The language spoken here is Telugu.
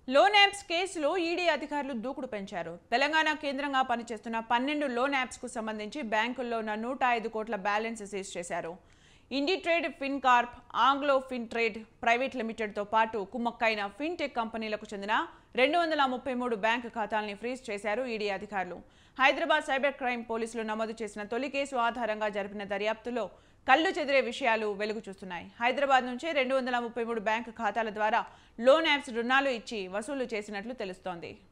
లోన్ యాప్స్ కేసులో ఈడీ అధికారులు దూకుడు పెంచారు తెలంగాణ కేంద్రంగా పనిచేస్తున్న పన్నెండు లోన్ యాప్స్ కు సంబంధించి బ్యాంకుల్లో ఉన్న నూట ఐదు కోట్ల బ్యాలెన్స్ సీజ్ చేశారు Inditrade Fincorp Anglo Fintrade private లిమిటెడ్తో పాటు కుమ్మక్కైన ఫిన్టెక్ కంపెనీలకు చెందిన రెండు వందల ముప్పై మూడు బ్యాంకు ఖాతాల్ని ఫ్రీజ్ చేశారు ఈడీ అధికారులు హైదరాబాద్ సైబర్ క్రైమ్ పోలీసులు నమోదు చేసిన తొలి కేసు ఆధారంగా జరిపిన దర్యాప్తులో కళ్ళు చెదిరే విషయాలు వెలుగు చూస్తున్నాయి హైదరాబాద్ నుంచి రెండు వందల ముప్పై మూడు బ్యాంకు ఖాతాల ద్వారా లోన్ యాప్స్ రుణాలు ఇచ్చి వసూలు చేసినట్లు తెలుస్తోంది